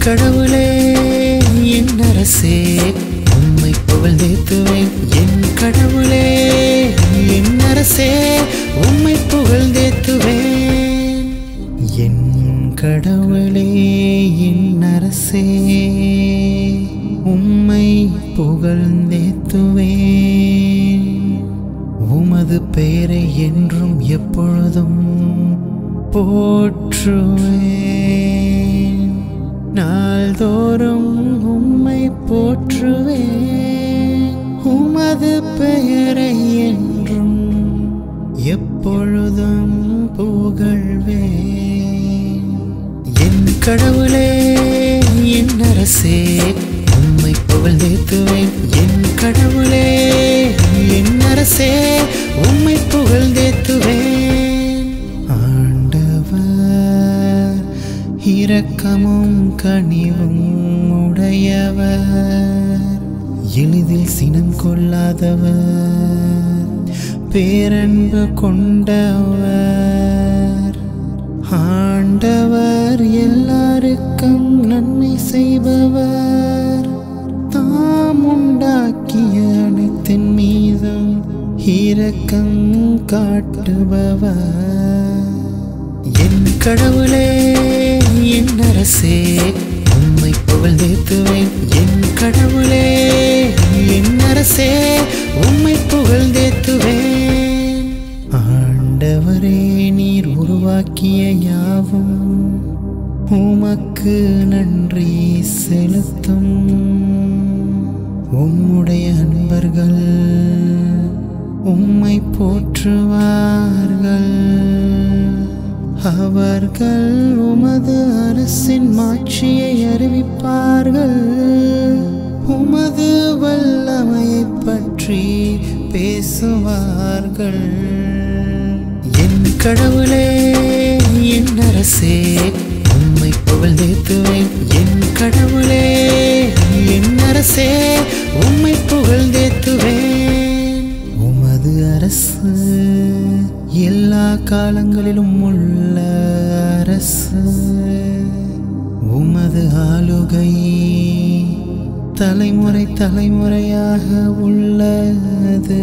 கடவுளே என் அரசே உம்மை புகழ்ந்தேத்துவேன் என் கடவுளே என் அரசே உம்மை புகழ்ந்தேத்துவேன் என் கடவுளே என் அரசே உம்மை புகழ்ந்தேத்துவேன் உமது பெயரை என்றும் எப்பொழுதும் போற்றுவேன் நாள்தோறும் உம்மை போற்றுவேன் உமது பெயரை என்றும் எப்பொழுதும் புகழ்வேன் என் கடவுளே என் அரசே உம்மை புகழ்ந்தேத்துவேன் என் கடவுளே என் அரசே உம்மை புகழ்ந்தேத்துவேன் ஆண்டவர் இரக்கமும் கனிவும் உடையவர் எளிதில் சினம் கொள்ளாதவர் பேரன்பு கொண்டவர் ஆண்டவர் எல்லாருக்கும் நன்மை செய்பவர் தாம் உண்டாக்கிய அனைத்தின் மீதும் இரக்கம் காட்டுபவர் என் கடவுளே என் அரசே உம்மை புகழ்ந்தேத்துவேன் என் கடவுளே என் அரசே உம்மை புகழ்ந்தேத்துவேன் ஆண்டவரே நீர் உருவாக்கிய யாவும் உமக்கு நன்றி செலுத்தும் உம்முடைய அன்பர்கள் உம்மை போற்றுவார்கள் அவர்கள் உமது அரசின் மாட்சியை அறிவிப்பார்கள் உமது வல்லமையைப் பற்றி பேசுவார்கள் என் கடவுளே என் அரசே உம்மை புகழ்ந்தேத்துவேன் என் கடவுளே என் அரசே உம்மை புகழ்ந்தேத்துவேன் உமது அரசு எல்லா காலங்களிலும் உள்ள அரசு உமது ஆளுகை தலைமுறை தலைமுறையாக உள்ளது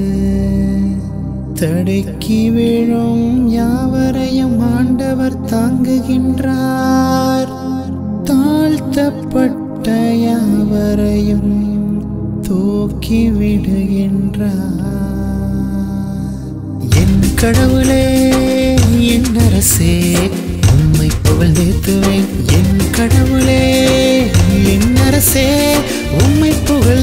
தடுக்கி விழும் யாவரையும் ஆண்டவர் தாங்குகின்றார் தாழ்த்தப்பட்ட யாவரையும் தூக்கி விடுகின்றார் என் கடவுளே என் அரசே உம்மை புகழ்ந்தேத்துவேன் என் கடவுளே என் அரசே உம்மை புகழ்